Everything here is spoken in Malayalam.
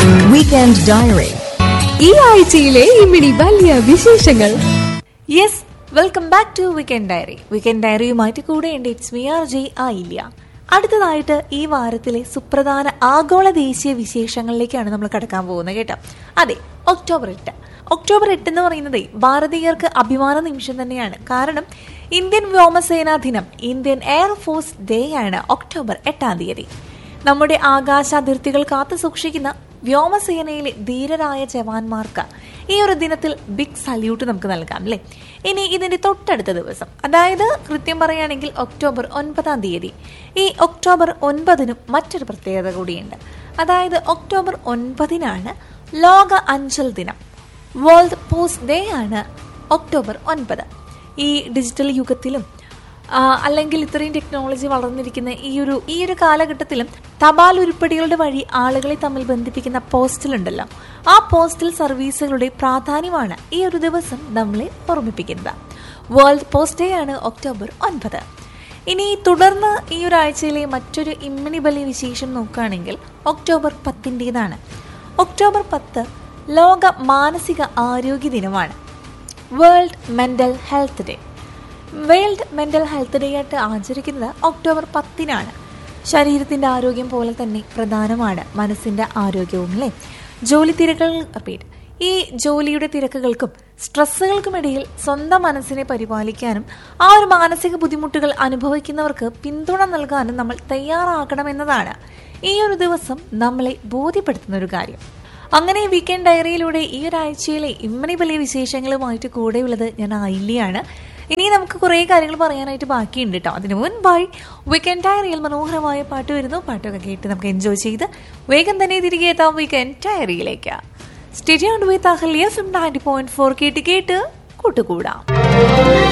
Weekend Diary ഈ ആഴ്ചയിലെ ഇമ്മിണി വലിയ വിശേഷങ്ങൾ yes welcome back to weekend diary weekend ഡയറിയുമായിട്ട് കൂടെ ഉണ്ട് ഇറ്റ്സ് മി ആർ ജെ ആയില്ല അടുത്തതായിട്ട് ഈ വാരത്തിലെ സുപ്രധാന ആഗോള ദേശീയ വിശേഷങ്ങളിലേക്കാണ് നമ്മൾ കടക്കാൻ പോകുന്നത് കേട്ടോ അതെ ഒക്ടോബർ എട്ട് ഒക്ടോബർ എട്ട് എന്ന് പറയുന്നത് ഭാരതീയർക്ക് അഭിമാന നിമിഷം തന്നെയാണ് കാരണം ഇന്ത്യൻ വ്യോമസേനാ ദിനം ഇന്ത്യൻ എയർഫോഴ്സ് ഡേ ആണ് ഒക്ടോബർ എട്ടാം തീയതി നമ്മുടെ ആകാശാതിർത്തികൾ കാത്തു സൂക്ഷിക്കുന്ന വ്യോമസേനയിലെ ധീരരായ ജവാന്മാർക്ക് ഈ ഒരു ദിനത്തിൽ ബിഗ് സല്യൂട്ട് നമുക്ക് നൽകാം അല്ലേ ഇനി ഇതിന്റെ തൊട്ടടുത്ത ദിവസം അതായത് കൃത്യം പറയുകയാണെങ്കിൽ ഒക്ടോബർ ഒൻപതാം തീയതി ഈ ഒക്ടോബർ ഒൻപതിനും മറ്റൊരു പ്രത്യേകത കൂടിയുണ്ട് അതായത് ഒക്ടോബർ ഒൻപതിനാണ് ലോക അഞ്ചൽ ദിനം വേൾഡ് പോസ്റ്റ് ഡേ ആണ് ഒക്ടോബർ ഒൻപത് ഈ ഡിജിറ്റൽ യുഗത്തിലും ആ, അല്ലെങ്കിൽ ഇത്രയും ടെക്നോളജി വളർന്നിരിക്കുന്ന ഈ ഒരു ഈ ഒരു കാലഘട്ടത്തിലും തപാൽ ഉരുപ്പടികളുടെ വഴി ആളുകളെ തമ്മിൽ ബന്ധിപ്പിക്കുന്ന പോസ്റ്റലുണ്ടല്ലോ ആ പോസ്റ്റൽ സർവീസുകളുടെ പ്രാധാന്യമാണ് ഈ ഒരു ദിവസം നമ്മളെ ഓർമ്മിപ്പിക്കുന്നത് വേൾഡ് പോസ്റ്റ് ഡേ ആണ് ഒക്ടോബർ ഒൻപത് ഇനി തുടർന്ന് ഈ ഒരു ആഴ്ചയിലെ മറ്റൊരു ഇമ്മിണി ബലി വിശേഷം നോക്കുകയാണെങ്കിൽ ഒക്ടോബർ പത്തിൻ്റെതാണ് ഒക്ടോബർ പത്ത് ലോക മാനസിക ആരോഗ്യ ദിനമാണ് World Mental Health Day World Mental Health Day ആയിട്ട് ആചരിക്കുന്നത് ഒക്ടോബർ പത്തിനാണ് ശരീരത്തിന്റെ ആരോഗ്യം പോലെ തന്നെ പ്രധാനമാണ് മനസ്സിന്റെ ആരോഗ്യവും അല്ലേ ജോലി തിരക്കുകൾ റിപ്പീറ്റ് ഈ ജോലിയുടെ തിരക്കുകൾക്കും സ്ട്രെസ്സുകൾക്കുമിടയിൽ സ്വന്തം മനസ്സിനെ പരിപാലിക്കാനും ആ ഒരു മാനസിക ബുദ്ധിമുട്ടുകൾ അനുഭവിക്കുന്നവർക്ക് പിന്തുണ നൽകാനും നമ്മൾ തയ്യാറാകണമെന്നതാണ് ഈ ഒരു ദിവസം നമ്മളെ ബോധ്യപ്പെടുത്തുന്ന ഒരു കാര്യം അങ്ങനെ വീക്കെൻഡ് ഡയറിയിലൂടെ ഈ ഒരാഴ്ചയിലെ ഇമ്മണി വലിയ വിശേഷങ്ങളുമായിട്ട് കൂടെയുള്ളത് ഞാൻ ആയില്യാണ് ഇനി നമുക്ക് കുറേ കാര്യങ്ങൾ പറയാനായിട്ട് ബാക്കിയുണ്ട് കേട്ടോ അതിന് മുൻപായി വീക്കെൻഡ് ഡയറിയിൽ മനോഹരമായ പാട്ട് വരുന്നു പാട്ടൊക്കെ കേട്ട് നമുക്ക് എൻജോയ് ചെയ്ത് വേഗം തന്നെ തിരികെ എത്താം വീക്കെൻഡ് ഡയറിയിലേക്ക് stadium with Ahalya F M ninety point four കേട്ട് കേട്ട് കൂട്ടുകൂടാം